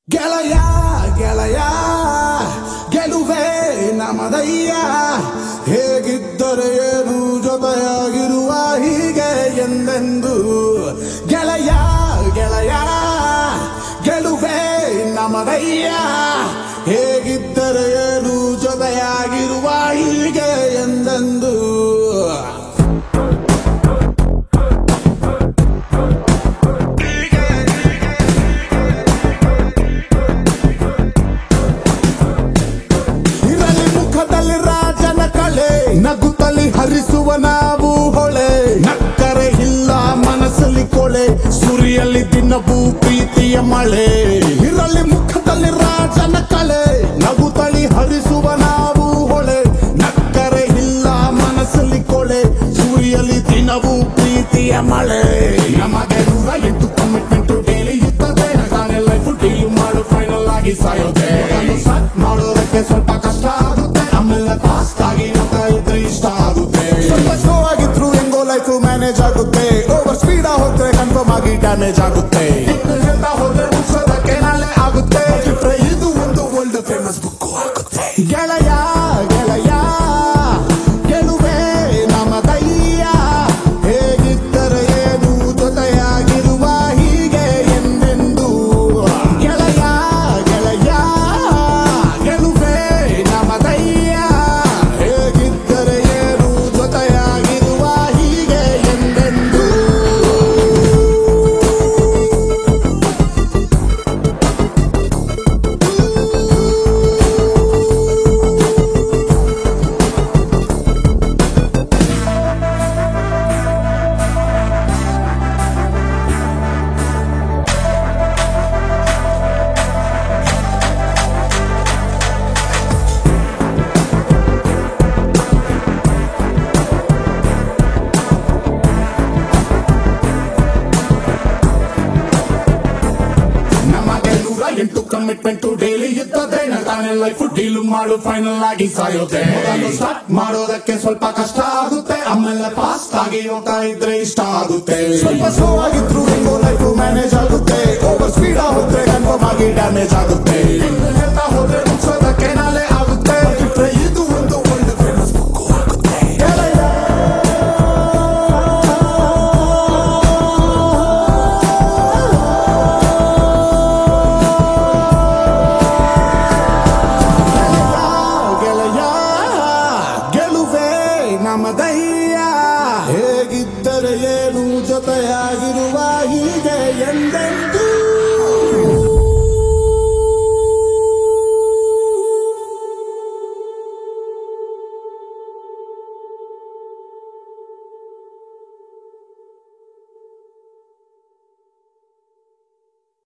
ಗೆಳೆಯ ಗೆಳೆಯ ಗೆಲುವೆ ನಮದಯ್ಯ ಹೇಗಿದ್ದರೆ ಏನು ಜೊತೆಯಾಗಿರುವ ಹೀಗೆ ಎಂದೆಂದು ಗೆಳೆಯ ಗೆಳೆಯ ಗೆಲುವೆ ನಮದಯ್ಯ ಹೇಗಿದ್ದರೆ ಏನು ಜೊತೆಯಾಗಿರುವ ಹೀಗೆ ಎಂದೆಂದು ಇರಲಿ ಮುಖದಲ್ಲಿ ರಾಜನ ಕಳೆ ನಗುತ್ತಲಿ ಹರಿಸುವ ನಾವು ಹೊಳೆ ನಕ್ಕರೆ ಇಲ್ಲ ಮನಸ್ಸಲ್ಲಿ ಕೊಳೆ ಸುರಿಯಲ್ಲಿ ದಿನವೂ ಪ್ರೀತಿಯ ಮಳೆ ಇರಲಿ ಮುಖದಲ್ಲಿ ರಾಜನ ಕಳೆ ನಗುತ್ತಲಿ ಹರಿಸುವ ನಾವು ಹೊಳೆ ನಕ್ಕರೆ ಇಲ್ಲ ಮನಸ್ಸಲ್ಲಿ ಕೊಳೆ ಸುರಿಯಲ್ಲಿ ದಿನವೂ ಪ್ರೀತಿಯ ಮಳೆ ನಮಗೆ ನೂರ ಎಂಟು ಕಮಿಟ್ಮೆಂಟ್ ಡೈಲಿ ಇರ್ತದೆ ನಾನೇ ಲೈಫ್ ಡೀಲ್ ಮಾಡು ಫೈನಲ್ ಆಗಿ ಸಾಯೋದೆ ಸ್ಟಾರ್ಟ್ ಮಾಡೋದಕ್ಕೆ ಸ್ವಲ್ಪ ಕಷ್ಟ ಆಗುತ್ತೆ ಆಮೇಲೆ ಫಾಸ್ಟ್ ಆಗಿ ಹೋಗ್ತಾ ಇದ್ರೆ ಇಷ್ಟ ಆಗುತ್ತೆ ಸ್ವಲ್ಪ ಸ್ಲೋ ಆಗಿದ್ರು ಹೆಂಗೋ ಲೈಫ್ ಮ್ಯಾನೇಜ್ ಆಗುತ್ತೆ ಓವರ್ ಸ್ಪೀಡ್ ಹೋದ್ರೆ ಕನ್ಫರ್ಮ್ ಆಗಿ ಡ್ಯಾಮೇಜ್ ಆಗುತ್ತೆ ಇನ್ನು ಹೇಳ್ತಾ ಹೋದ್ರೆ ಮುಗಿಸೋದಕ್ಕೆ ನಾಳೆ ಆಗುತ್ತೆ ಬಿಟ್ರೆ ಇದು ಒಂದು ವರ್ಲ್ಡ್ ಫೇಮಸ್ ಬುಕ್ ಆಗುತ್ತೆ ಗೆಳೆಯ ಗೆಳೆಯ ಗೆಲುವೆ ನಮದಯ್ಯ ಹೇಗಿದ್ದರೆ ಏನು ಜೊತೆಯಾಗಿರುವ ಹೀಗೆ ಎಂದೆಂದು ಗೆಳೆಯ ಗೆಳೆಯ ಗೆಲುವೆ ನಮದಯ್ಯ ಹೇಗಿದ್ದರೆ ಏನು ಜೊತೆಯಾಗಿರುವ ಹೀಗೆ ಎಂದೆಂದು ನಮಗೆ ನೂರ ಎಂಟು ಕಮಿಟ್ಮೆಂಟ್ ಡೈಲಿ ಇರ್ತದೆ ತಾನೇ ಲೈಫ್ ಡೀಲ್ ಮಾಡು ಫೈನಲ್ ಆಗಿ ಸಾಯೋದೆ ಮೊದಲು ಸ್ಟಾರ್ಟ್ ಮಾಡೋದಕ್ಕೆ ಸ್ವಲ್ಪ ಕಷ್ಟ ಆಗುತ್ತೆ ಆಮೇಲೆ ಫಾಸ್ಟ್ ಆಗಿ ಹೋಗ್ತಾ ಇದ್ರೆ ಇಷ್ಟ ಆಗುತ್ತೆ ಸ್ವಲ್ಪ ಸ್ಲೋ ಆಗಿದ್ರು ಹೆಂಗೋ ಲೈಫ್ ಮ್ಯಾನೇಜ್ ಆಗುತ್ತೆ ಓವರ್ ಸ್ಪೀಡ್ ಹೋದ್ರೆ ಕನ್ಫರ್ಮ್ ಆಗಿ ಡ್ಯಾಮೇಜ್ ಆಗುತ್ತೆ